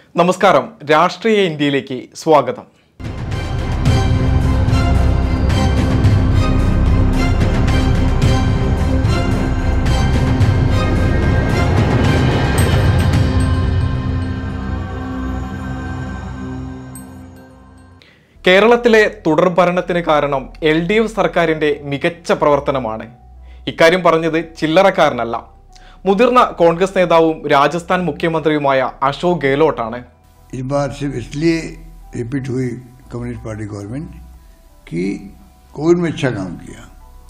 നമസ്കാരം രാഷ്ട്രീയ ഇന്ത്യയിലേക്ക് സ്വാഗതം കേരളത്തിലെ തുടർഭരണത്തിന് കാരണം എൽ ഡി എഫ് സർക്കാരിന്റെ മികച്ച പ്രവർത്തനമാണ് ഇക്കാര്യം പറഞ്ഞത് ചില്ലറക്കാരനല്ല മുതിർന്ന കോൺഗ്രസ് നേതാവും രാജസ്ഥാൻ മുഖ്യമന്ത്രിയുമായ അശോക് ഗെഹ്ലോട്ടാണ് इस बार सिर्फ इसलिए रिपीट हुई कम्युनिस्ट पार्टी गवर्नमेंट कि कोविड में अच्छा काम किया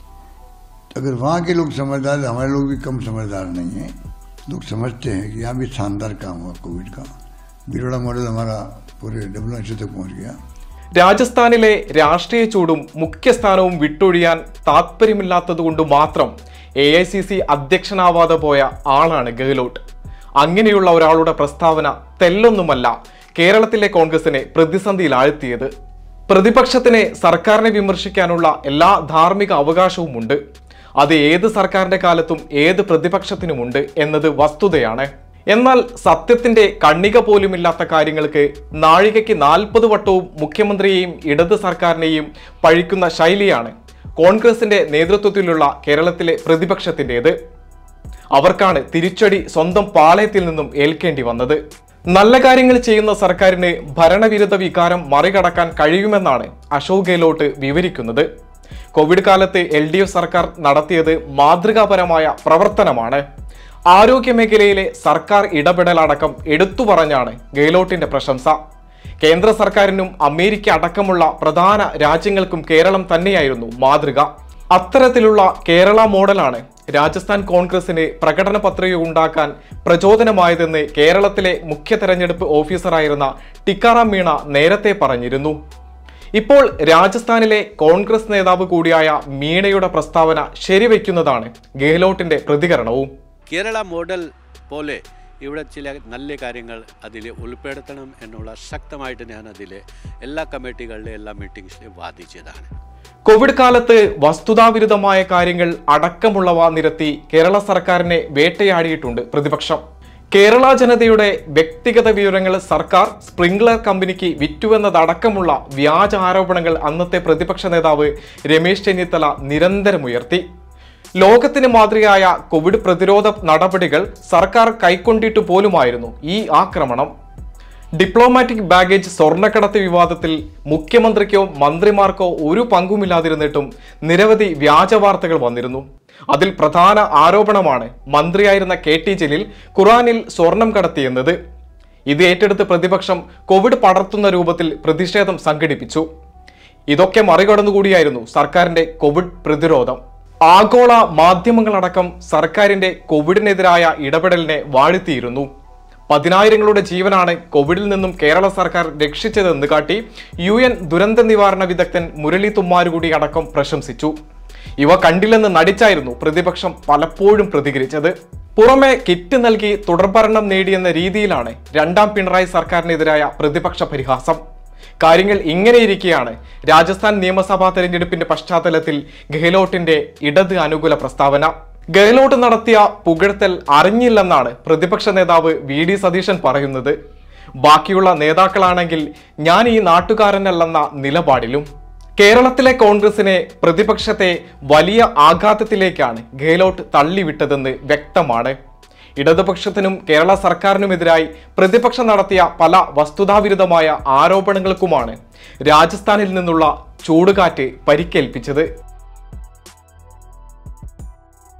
अगर वहाँ के लोग समझदार हैं, हमारे लोग भी कम समझदार नहीं हैं लोग समझते हैं कि यहाँ भी शानदार काम हुआ कोविड का बिरोड़ा मॉडल हमारा पूरे डब्ल्यू तक पहुँच गया രാജസ്ഥാനിലെ രാഷ്ട്രീയ ചൂടും മുഖ്യസ്ഥാനവും വിട്ടൊഴിയാൻ താല്പര്യമില്ലാത്തതുകൊണ്ട് മാത്രം എ ഐ സി സി അധ്യക്ഷനാവാതെ പോയ ആളാണ് ഗെഹ്ലോട്ട് അങ്ങനെയുള്ള ഒരാളുടെ പ്രസ്താവന തെല്ലൊന്നുമല്ല കേരളത്തിലെ കോൺഗ്രസിനെ പ്രതിസന്ധിയിലാഴ്ത്തിയത് പ്രതിപക്ഷത്തിന് സർക്കാരിനെ വിമർശിക്കാനുള്ള എല്ലാ ധാർമ്മിക അവകാശവുമുണ്ട് അത് ഏത് സർക്കാരിന്റെ കാലത്തും ഏത് പ്രതിപക്ഷത്തിനുമുണ്ട് എന്നത് വസ്തുതയാണ് എന്നാൽ സത്യത്തിന്റെ കണ്ണിക പോലുമില്ലാത്ത കാര്യങ്ങൾക്ക് നാഴികയ്ക്ക് നാൽപ്പത് വട്ടവും മുഖ്യമന്ത്രിയെയും ഇടത് സർക്കാരിനെയും പഴിക്കുന്ന ശൈലിയാണ് കോൺഗ്രസിന്റെ നേതൃത്വത്തിലുള്ള കേരളത്തിലെ പ്രതിപക്ഷത്തിൻ്റെത് അവർക്കാണ് തിരിച്ചടി സ്വന്തം പാളയത്തിൽ നിന്നും ഏൽക്കേണ്ടി വന്നത് നല്ല കാര്യങ്ങൾ ചെയ്യുന്ന സർക്കാരിന് ഭരണവിരുദ്ധ വികാരം മറികടക്കാൻ കഴിയുമെന്നാണ് അശോക് ഗെഹ്ലോട്ട് വിവരിക്കുന്നത് കോവിഡ് കാലത്ത് എൽ ഡി എഫ് സർക്കാർ നടത്തിയത് മാതൃകാപരമായ പ്രവർത്തനമാണ് ആരോഗ്യ മേഖലയിലെ സർക്കാർ ഇടപെടലടക്കം എടുത്തു പറഞ്ഞാണ് ഗെഹ്ലോട്ടിന്റെ പ്രശംസ കേന്ദ്ര സർക്കാരിനും അമേരിക്ക അടക്കമുള്ള പ്രധാന രാജ്യങ്ങൾക്കും കേരളം തന്നെയായിരുന്നു മാതൃക അത്തരത്തിലുള്ള കേരള മോഡലാണ് രാജസ്ഥാൻ കോൺഗ്രസിന് പ്രകടന പത്രിക ഉണ്ടാക്കാൻ പ്രചോദനമായതെന്ന് കേരളത്തിലെ മുഖ്യ തെരഞ്ഞെടുപ്പ് ഓഫീസറായിരുന്ന ടിക്കാറാം മീണ നേരത്തെ പറഞ്ഞിരുന്നു ഇപ്പോൾ രാജസ്ഥാനിലെ കോൺഗ്രസ് നേതാവ് കൂടിയായ മീണയുടെ പ്രസ്താവന ശരിവെക്കുന്നതാണ് ഗെഹ്ലോട്ടിന്റെ പ്രതികരണവും കേരള മോഡൽ പോലെ ഇവിടെ ചില നല്ല കാര്യങ്ങൾ അതിൽ ഉൾപ്പെടുത്തണം എന്നുള്ള ശക്തമായിട്ട് ഞാൻ അതിൽ എല്ലാ കമ്മിറ്റികളിലെ എല്ലാ മീറ്റിംഗ്സിലും വാദിച്ചതാണ് കോവിഡ് കാലത്ത് വസ്തുതാവിരുദ്ധമായ കാര്യങ്ങൾ അടക്കമുള്ളവ നിരത്തി കേരള സർക്കാരിനെ വേട്ടയാടിയിട്ടുണ്ട് പ്രതിപക്ഷം കേരള ജനതയുടെ വ്യക്തിഗത വിവരങ്ങൾ സർക്കാർ സ്പ്രിംഗ്ലർ കമ്പനിക്ക് വിറ്റുവെന്നതടക്കമുള്ള വ്യാജ ആരോപണങ്ങൾ അന്നത്തെ പ്രതിപക്ഷ നേതാവ് രമേശ് ചെന്നിത്തല നിരന്തരം ഉയർത്തി ലോകത്തിന് മാതൃകയായ കോവിഡ് പ്രതിരോധ നടപടികൾ സർക്കാർ കൈക്കൊണ്ടിട്ട് പോലുമായിരുന്നു ഈ ആക്രമണം ഡിപ്ലോമാറ്റിക് ബാഗേജ് സ്വർണ്ണക്കടത്ത് വിവാദത്തിൽ മുഖ്യമന്ത്രിക്കോ മന്ത്രിമാർക്കോ ഒരു പങ്കുമില്ലാതിരുന്നിട്ടും നിരവധി വ്യാജ വാർത്തകൾ വന്നിരുന്നു അതിൽ പ്രധാന ആരോപണമാണ് മന്ത്രിയായിരുന്ന കെ ടി ജലീൽ ഖുറാനിൽ സ്വർണം കടത്തിയെന്നത് ഇത് ഏറ്റെടുത്ത് പ്രതിപക്ഷം കോവിഡ് പടർത്തുന്ന രൂപത്തിൽ പ്രതിഷേധം സംഘടിപ്പിച്ചു ഇതൊക്കെ മറികടന്നുകൂടിയായിരുന്നു സർക്കാരിന്റെ കോവിഡ് പ്രതിരോധം ആഗോള മാധ്യമങ്ങളടക്കം സർക്കാരിന്റെ കോവിഡിനെതിരായ ഇടപെടലിനെ വാഴ്ത്തിയിരുന്നു പതിനായിരങ്ങളുടെ ജീവനാണ് കോവിഡിൽ നിന്നും കേരള സർക്കാർ രക്ഷിച്ചതെന്ന് കാട്ടി യു എൻ ദുരന്ത നിവാരണ വിദഗ്ധൻ മുരളി തുമ്മാരുകൂടി അടക്കം പ്രശംസിച്ചു ഇവ കണ്ടില്ലെന്ന് നടിച്ചായിരുന്നു പ്രതിപക്ഷം പലപ്പോഴും പ്രതികരിച്ചത് പുറമെ കിറ്റ് നൽകി തുടർഭരണം നേടിയെന്ന രീതിയിലാണ് രണ്ടാം പിണറായി സർക്കാരിനെതിരായ പ്രതിപക്ഷ പരിഹാസം കാര്യങ്ങൾ ഇങ്ങനെയിരിക്കെയാണ് രാജസ്ഥാൻ നിയമസഭാ തെരഞ്ഞെടുപ്പിന്റെ പശ്ചാത്തലത്തിൽ ഗെഹ്ലോട്ടിന്റെ ഇടത് അനുകൂല പ്രസ്താവന ഗെഹ്ലോട്ട് നടത്തിയ പുകഴ്ത്തൽ അറിഞ്ഞില്ലെന്നാണ് പ്രതിപക്ഷ നേതാവ് വി ഡി സതീശൻ പറയുന്നത് ബാക്കിയുള്ള നേതാക്കളാണെങ്കിൽ ഞാൻ ഈ നാട്ടുകാരനല്ലെന്ന നിലപാടിലും കേരളത്തിലെ കോൺഗ്രസിനെ പ്രതിപക്ഷത്തെ വലിയ ആഘാതത്തിലേക്കാണ് ഗെഹ്ലോട്ട് തള്ളിവിട്ടതെന്ന് വ്യക്തമാണ് ഇടതുപക്ഷത്തിനും കേരള സർക്കാരിനുമെതിരായി പ്രതിപക്ഷം നടത്തിയ പല വസ്തുതാവിരുദ്ധമായ ആരോപണങ്ങൾക്കുമാണ് രാജസ്ഥാനിൽ നിന്നുള്ള ചൂടുകാറ്റ് പരിക്കേൽപ്പിച്ചത്